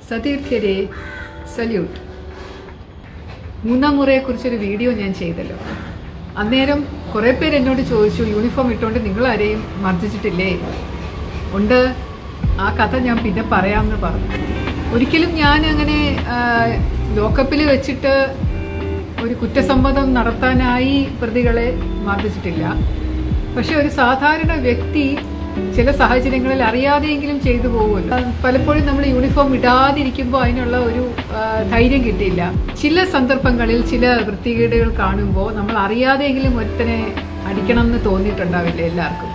സതീർത്ഥ്യരെ salute മൂന്നാം മുറയെക്കുറിച്ചൊരു video ഞാൻ ചെയ്തല്ലോ അന്നേരം കുറേ പേര് എന്നോട് ചോദിച്ചു യൂണിഫോം ഇട്ടുകൊണ്ട് നിങ്ങളാരെയും മർദ്ദിച്ചിട്ടില്ലേ ഉണ്ട് ആ കഥ ഞാൻ പിന്നെ പറയാമെന്ന് പറഞ്ഞു ഒരിക്കലും ഞാൻ അങ്ങനെ ലോക്കപ്പിൽ വെച്ചിട്ട് ഒരു കുറ്റസമ്മതം നടത്താനായി പ്രതികളെ മർദ്ദിച്ചിട്ടില്ല പക്ഷെ ഒരു സാധാരണ വ്യക്തി ചില സാഹചര്യങ്ങളിൽ അറിയാതെയെങ്കിലും ചെയ്തു പോകുമല്ലോ പലപ്പോഴും നമ്മൾ യൂണിഫോം ഇടാതിരിക്കുമ്പോൾ അതിനുള്ള ഒരു ആ, ധൈര്യം കിട്ടിയില്ല ചില സന്ദർഭങ്ങളിൽ ചില വൃത്തികേടുകൾ കാണുമ്പോൾ നമ്മൾ അറിയാതെയെങ്കിലും ഒരുത്തനെ അടിക്കണം എന്ന് തോന്നിയിട്ടുണ്ടാവില്ല എല്ലാവർക്കും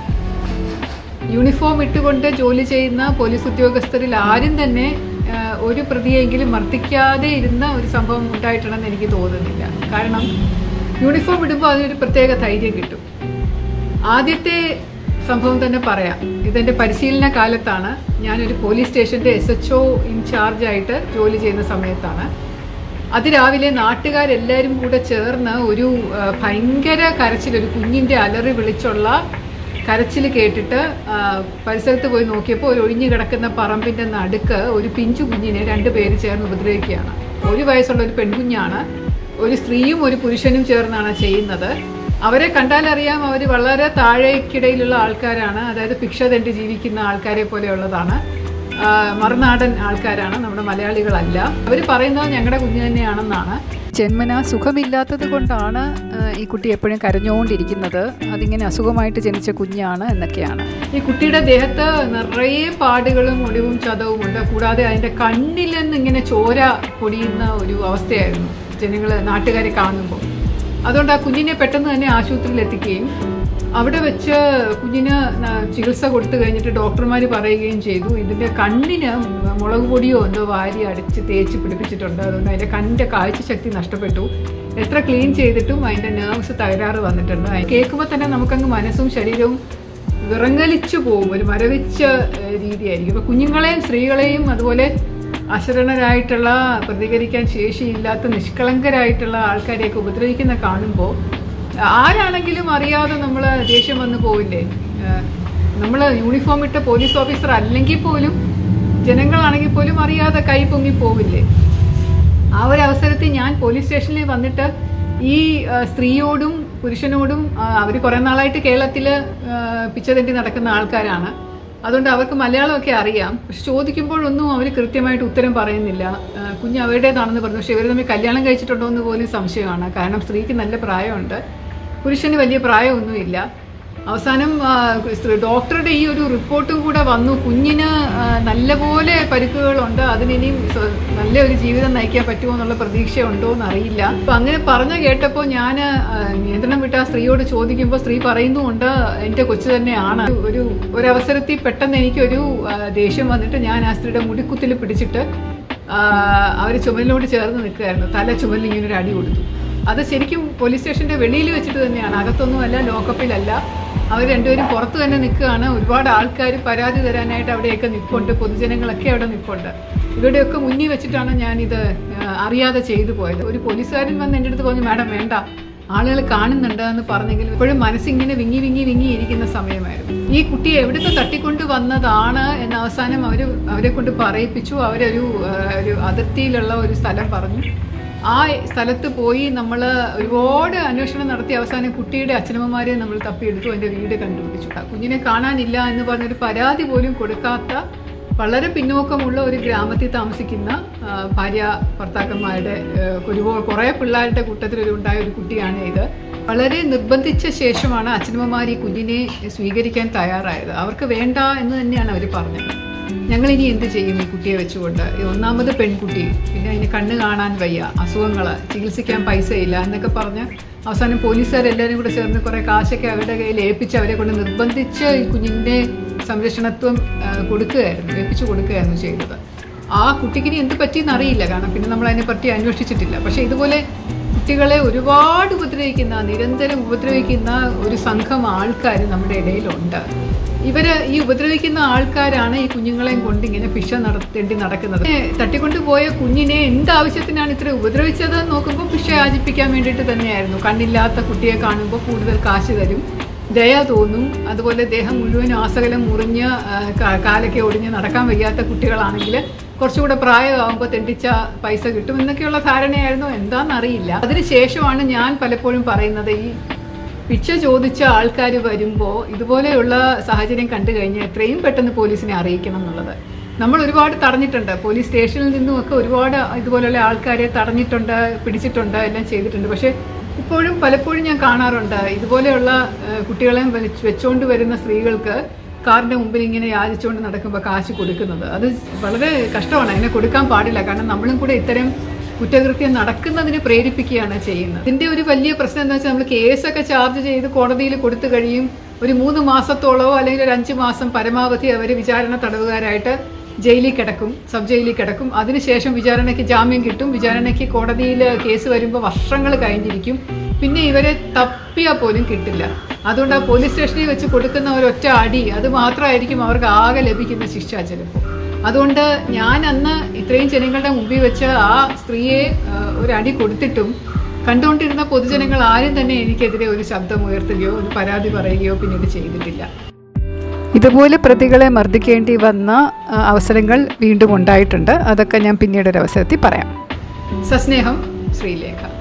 യൂണിഫോം ഇട്ടുകൊണ്ട് ജോലി ചെയ്യുന്ന പോലീസ് ഉദ്യോഗസ്ഥരിൽ ആരും തന്നെ ആ, ഒരു പ്രതിയെങ്കിലും മർദ്ദിക്കാതെ ഇരുന്ന ഒരു സംഭവം ഉണ്ടായിട്ടുണ്ടെന്ന് എനിക്ക് തോന്നുന്നില്ല കാരണം യൂണിഫോം ഇടുമ്പോൾ അതിനൊരു പ്രത്യേക ധൈര്യം കിട്ടും ആദ്യത്തെ സംഭവം തന്നെ പറയാം ഇതെൻ്റെ പരിശീലന കാലത്താണ് ഞാനൊരു പോലീസ് സ്റ്റേഷൻ്റെ എസ് എച്ച് ഒ ഇൻചാർജായിട്ട് ജോലി ചെയ്യുന്ന സമയത്താണ് അതിരാവിലെ നാട്ടുകാരെല്ലാവരും കൂടെ ചേർന്ന് ഒരു ആ, ഭയങ്കര കരച്ചിൽ ഒരു കുഞ്ഞിൻ്റെ അലറി വിളിച്ചുള്ള കരച്ചിൽ കേട്ടിട്ട് ആ, പരിസരത്ത് പോയി നോക്കിയപ്പോൾ ഒരു ഒഴിഞ്ഞു കിടക്കുന്ന പറമ്പിൻ്റെ നടുക്ക് ഒരു പിഞ്ചു കുഞ്ഞിനെ രണ്ട് പേര് ചേർന്ന് ഉപദ്രവിക്കുകയാണ് ഒരു വയസ്സുള്ള ഒരു പെൺകുഞ്ഞാണ് ഒരു സ്ത്രീയും ഒരു പുരുഷനും ചേർന്നാണ് ചെയ്യുന്നത് അവരെ കണ്ടാലറിയാം അവർ വളരെ താഴേക്കിടയിലുള്ള ആൾക്കാരാണ് അതായത് ഭിക്ഷ തെണ്ടി ജീവിക്കുന്ന ആൾക്കാരെ പോലെയുള്ളതാണ് ആ, മറുനാടൻ ആൾക്കാരാണ് നമ്മുടെ മലയാളികളല്ല അവർ പറയുന്നത് ഞങ്ങളുടെ കുഞ്ഞ് തന്നെയാണെന്നാണ് ജന്മന സുഖമില്ലാത്തത് കൊണ്ടാണ് ആ, ഈ കുട്ടി എപ്പോഴും കരഞ്ഞുകൊണ്ടിരിക്കുന്നത് അതിങ്ങനെ അസുഖമായിട്ട് ജനിച്ച കുഞ്ഞാണ് എന്നൊക്കെയാണ് ഈ കുട്ടിയുടെ ദേഹത്ത് നിറയെ പാടുകളും ഒടിവും ചതവും ഉണ്ട് കൂടാതെ അതിൻ്റെ കണ്ണിൽ നിന്ന് ഇങ്ങനെ ചോര പൊടിയുന്ന ഒരു അവസ്ഥയായിരുന്നു ജനങ്ങൾ നാട്ടുകാരെ കാണുമ്പോൾ അതുകൊണ്ട് ആ കുഞ്ഞിനെ പെട്ടെന്ന് തന്നെ ആശുപത്രിയിൽ എത്തിക്കുകയും അവിടെ വെച്ച് കുഞ്ഞിന് ന- ചികിത്സ കൊടുത്തു കഴിഞ്ഞിട്ട് ഡോക്ടർമാർ പറയുകയും ചെയ്തു ഇതിൻ്റെ കണ്ണിന് മുളക് പൊടിയോ എന്തോ വാരി അടിച്ച് തേച്ച് പിടിപ്പിച്ചിട്ടുണ്ട് അതുകൊണ്ട് അതിൻ്റെ കണ്ണിൻ്റെ കാഴ്ചശക്തി നഷ്ടപ്പെട്ടു എത്ര ക്ലീൻ ചെയ്തിട്ടും അതിൻ്റെ നേർവ്സ് തകരാറ് വന്നിട്ടുണ്ട് അത് കേൾക്കുമ്പോൾ തന്നെ നമുക്കങ്ങ് മനസ്സും ശരീരവും വിറങ്ങലിച്ചു പോകും ഒരു മരവിച്ച ഏഹ്, രീതിയായിരിക്കും ഇപ്പൊ കുഞ്ഞുങ്ങളെയും സ്ത്രീകളെയും അതുപോലെ അശരണരായിട്ടുള്ള പ്രതികരിക്കാൻ ശേഷിയില്ലാത്ത നിഷ്കളങ്കരായിട്ടുള്ള ആൾക്കാരെയൊക്കെ ഉപദ്രവിക്കുന്ന കാണുമ്പോൾ ആരാണെങ്കിലും അറിയാതെ നമ്മൾ ദേഷ്യം വന്നു പോവില്ലേ നമ്മൾ യൂണിഫോം ഇട്ട പോലീസ് ഓഫീസർ അല്ലെങ്കിൽ പോലും ജനങ്ങളാണെങ്കിൽ പോലും അറിയാതെ കൈ പൊങ്ങി പോവില്ലേ ആ ഒരു അവസരത്തിൽ ഞാൻ പോലീസ് സ്റ്റേഷനിൽ വന്നിട്ട് ഈ ആ, സ്ത്രീയോടും പുരുഷനോടും അവർ കുറേ നാളായിട്ട് കേരളത്തിൽ പിച്ചതെണ്ടി നടക്കുന്ന ആൾക്കാരാണ് അതുകൊണ്ട് അവർക്ക് മലയാളമൊക്കെ അറിയാം പക്ഷെ ചോദിക്കുമ്പോഴൊന്നും അവർ കൃത്യമായിട്ട് ഉത്തരം പറയുന്നില്ല ആ, കുഞ്ഞ് അവരുടേതാണെന്ന് പറഞ്ഞു പക്ഷെ ഇവർ തമ്മിൽ കല്യാണം കഴിച്ചിട്ടുണ്ടോ എന്ന് പോലും സംശയമാണ് കാരണം സ്ത്രീക്ക് നല്ല പ്രായമുണ്ട് പുരുഷന് വലിയ പ്രായമൊന്നുമില്ല അവസാനം ആ, സ്ത്രീ- ഡോക്ടറുടെ ഈ ഒരു റിപ്പോർട്ടും കൂടെ വന്നു കുഞ്ഞിന് ആ, നല്ലപോലെ പരിക്കുകളുണ്ട് അതിനിനിയും സ്വ- നല്ലൊരു ജീവിതം നയിക്കാൻ പറ്റുമോ എന്നുള്ള പ്രതീക്ഷ ഉണ്ടോ എന്ന് അറിയില്ല അപ്പൊ അങ്ങനെ പറഞ്ഞു കേട്ടപ്പോൾ ഞാൻ നിയന്ത്രണം വിട്ട ആ സ്ത്രീയോട് ചോദിക്കുമ്പോൾ സ്ത്രീ പറയുന്നുമുണ്ട് എൻ്റെ കൊച്ചു തന്നെയാണ് ഒരു ഒരു അവസരത്തിൽ പെട്ടെന്ന് എനിക്കൊരു ആ, ദേഷ്യം വന്നിട്ട് ഞാൻ ആ സ്ത്രീയുടെ മുടിക്കുത്തിൽ പിടിച്ചിട്ട് അവർ ചുമലിനോട് ചേർന്ന് നിൽക്കുകയായിരുന്നു തല ചുമലിൽ ഇങ്ങനെ ഒരു അടി കൊടുത്തു അത് ശരിക്കും പോലീസ് സ്റ്റേഷന്റെ വെളിയിൽ വെച്ചിട്ട് തന്നെയാണ് അകത്തൊന്നുമല്ല ലോക്കപ്പിലല്ല അവർ രണ്ടുപേരും പുറത്ത് തന്നെ നിൽക്കുകയാണ് ഒരുപാട് ആൾക്കാർ പരാതി തരാനായിട്ട് അവിടെയൊക്കെ നിൽപ്പുണ്ട് പൊതുജനങ്ങളൊക്കെ അവിടെ നിൽപ്പുണ്ട് ഇവരുടെയൊക്കെ മുന്നിൽ വെച്ചിട്ടാണ് ഞാനിത് ആ, അറിയാതെ ചെയ്തു പോയത് ഒരു പോലീസുകാരൻ വന്ന് എൻ്റെ അടുത്ത് പറഞ്ഞു മാഡം വേണ്ട ആളുകൾ കാണുന്നുണ്ട് എന്ന് പറഞ്ഞെങ്കിലും ഇപ്പോഴും മനസ്സിങ്ങനെ വിങ്ങി വിങ്ങി വിങ്ങി ഇരിക്കുന്ന സമയമായിരുന്നു ഈ കുട്ടിയെ എവിടുത്തെ തട്ടിക്കൊണ്ട് വന്നതാണ് എന്ന് അവസാനം അവർ അവരെ കൊണ്ട് പറയിപ്പിച്ചു അവരൊരു ആ, ഒരു അതിർത്തിയിലുള്ള ഒരു സ്ഥലം പറഞ്ഞു ആ സ്ഥലത്ത് പോയി നമ്മൾ ഒരുപാട് അന്വേഷണം നടത്തി അവസാനം കുട്ടിയുടെ അച്ഛനമ്മമാരെ നമ്മൾ തപ്പിയെടുത്തു അതിൻ്റെ വീട് കണ്ടുപിടിച്ചു കുഞ്ഞിനെ കാണാനില്ല എന്ന് പറഞ്ഞൊരു പരാതി പോലും കൊടുക്കാത്ത വളരെ പിന്നോക്കമുള്ള ഒരു ഗ്രാമത്തിൽ താമസിക്കുന്ന ആ, ഭാര്യ ഭർത്താക്കന്മാരുടെ ആ, ഒരു കുറേ പിള്ളേരുടെ കൂട്ടത്തിൽ ഒരു ഉണ്ടായ ഒരു കുട്ടിയാണ് ഇത് വളരെ നിർബന്ധിച്ച ശേഷമാണ് അച്ഛനമ്മമാർ ഈ കുഞ്ഞിനെ സ്വീകരിക്കാൻ തയ്യാറായത് അവർക്ക് വേണ്ട എന്ന് തന്നെയാണ് അവർ പറഞ്ഞത് ഞങ്ങൾ ഇനി എന്ത് ചെയ്യും ഈ കുട്ടിയെ വെച്ചുകൊണ്ട് ഈ ഒന്നാമത് പെൺകുട്ടി പിന്നെ അതിന് കണ്ണ് കാണാൻ വയ്യ അസുഖങ്ങൾ ചികിത്സിക്കാൻ പൈസ ഇല്ല എന്നൊക്കെ പറഞ്ഞ് അവസാനം പോലീസുകാരെല്ലാവരും കൂടെ ചേർന്ന് കുറേ കാശൊക്കെ അവരുടെ കയ്യിൽ ഏൽപ്പിച്ച് അവരെ കൊണ്ട് നിർബന്ധിച്ച് ഈ കുഞ്ഞിൻ്റെ സംരക്ഷണത്വം ആ, കൊടുക്കുകയായിരുന്നു ഏൽപ്പിച്ചു കൊടുക്കുകയായിരുന്നു ചെയ്തത് ആ കുട്ടിക്ക് ഇനി എന്ത് പറ്റിയെന്ന് അറിയില്ല കാരണം പിന്നെ നമ്മൾ അതിനെപ്പറ്റി അന്വേഷിച്ചിട്ടില്ല പക്ഷേ ഇതുപോലെ കുട്ടികളെ ഒരുപാട് ഉപദ്രവിക്കുന്ന നിരന്തരം ഉപദ്രവിക്കുന്ന ഒരു സംഘം ആൾക്കാർ നമ്മുടെ ഇടയിലുണ്ട് ഇവര് ഈ ഉപദ്രവിക്കുന്ന ആൾക്കാരാണ് ഈ കുഞ്ഞുങ്ങളെയും കൊണ്ട് ഇങ്ങനെ ഭിക്ഷ നടത്തേണ്ടി നടക്കുന്നത് ഏ, തട്ടിക്കൊണ്ടുപോയ കുഞ്ഞിനെ എന്താവശ്യത്തിനാണ് ഇത്ര ഉപദ്രവിച്ചത് എന്ന് നോക്കുമ്പോൾ ഭിക്ഷ യാചിപ്പിക്കാൻ വേണ്ടിയിട്ട് തന്നെയായിരുന്നു കണ്ണില്ലാത്ത കുട്ടിയെ കാണുമ്പോൾ കൂടുതൽ കാശ് തരും ദയ തോന്നും അതുപോലെ ദേഹം മുഴുവൻ ആസകലം മുറിഞ്ഞ് ആ, കാ- കാലൊക്കെ ഒടിഞ്ഞ് നടക്കാൻ വയ്യാത്ത കുട്ടികളാണെങ്കിൽ കുറച്ചുകൂടെ പ്രായമാകുമ്പോൾ തെണ്ടിച്ച പൈസ കിട്ടും എന്നൊക്കെയുള്ള ധാരണയായിരുന്നു എന്താണെന്നറിയില്ല അതിനുശേഷമാണ് ഞാൻ പലപ്പോഴും പറയുന്നത് ഈ പിച്ച ചോദിച്ച ആൾക്കാർ വരുമ്പോൾ ഇതുപോലെയുള്ള സാഹചര്യം കണ്ടു കഴിഞ്ഞാൽ എത്രയും പെട്ടെന്ന് പോലീസിനെ അറിയിക്കണം എന്നുള്ളത് നമ്മൾ ഒരുപാട് തടഞ്ഞിട്ടുണ്ട് പോലീസ് സ്റ്റേഷനിൽ നിന്നുമൊക്കെ ഒരുപാട് ഇതുപോലെയുള്ള ആൾക്കാരെ തടഞ്ഞിട്ടുണ്ട് പിടിച്ചിട്ടുണ്ട് എല്ലാം ചെയ്തിട്ടുണ്ട് പക്ഷേ ഇപ്പോഴും പലപ്പോഴും ഞാൻ കാണാറുണ്ട് ഇതുപോലെയുള്ള ഏഹ്, കുട്ടികളെ വലിച്ച് വെച്ചുകൊണ്ട് വരുന്ന സ്ത്രീകൾക്ക് കാറിന്റെ മുമ്പിൽ ഇങ്ങനെ യാചിച്ചുകൊണ്ട് നടക്കുമ്പോൾ കാശ് കൊടുക്കുന്നത് അത് വളരെ കഷ്ടമാണ് അതിനെ കൊടുക്കാൻ പാടില്ല കാരണം നമ്മളും കൂടെ ഇത്തരം കുറ്റകൃത്യം നടക്കുന്നതിന് പ്രേരിപ്പിക്കുകയാണ് ചെയ്യുന്നത് ഇതിന്റെ ഒരു വലിയ പ്രശ്നം എന്താ വെച്ചാൽ നമ്മൾ കേസൊക്കെ ചാർജ് ചെയ്ത് കോടതിയിൽ കൊടുത്തു കഴിയും ഒരു മൂന്ന് മാസത്തോളമോ അല്ലെങ്കിൽ ഒരു അഞ്ച് മാസം പരമാവധി അവർ വിചാരണ തടവുകാരായിട്ട് ജയിലിൽ കിടക്കും സബ് ജയിലിൽ കിടക്കും അതിനുശേഷം വിചാരണയ്ക്ക് ജാമ്യം കിട്ടും വിചാരണയ്ക്ക് കോടതിയിൽ കേസ് വരുമ്പോൾ വർഷങ്ങൾ കഴിഞ്ഞിരിക്കും പിന്നെ ഇവരെ തപ്പിയാൽ പോലും കിട്ടില്ല അതുകൊണ്ട് ആ പോലീസ് സ്റ്റേഷനിൽ വെച്ച് കൊടുക്കുന്ന ഒരൊറ്റ അടി അത് മാത്രമായിരിക്കും അവർക്ക് ആകെ ലഭിക്കുന്ന ശിക്ഷ ചിലപ്പോൾ അതുകൊണ്ട് ഞാൻ അന്ന് ഇത്രയും ജനങ്ങളുടെ മുമ്പിൽ വെച്ച് ആ സ്ത്രീയെ ആ, ഒരു അടി കൊടുത്തിട്ടും കണ്ടുകൊണ്ടിരുന്ന പൊതുജനങ്ങൾ ആരും തന്നെ എനിക്കെതിരെ ഒരു ശബ്ദം ഉയർത്തുകയോ ഒരു പരാതി പറയുകയോ പിന്നീട് ചെയ്തിട്ടില്ല ഇതുപോലെ പ്രതികളെ മർദ്ദിക്കേണ്ടി വന്ന ആ, അവസരങ്ങൾ വീണ്ടും ഉണ്ടായിട്ടുണ്ട് അതൊക്കെ ഞാൻ പിന്നീട് ഒരു അവസരത്തിൽ പറയാം സസ്നേഹം ശ്രീലേഖ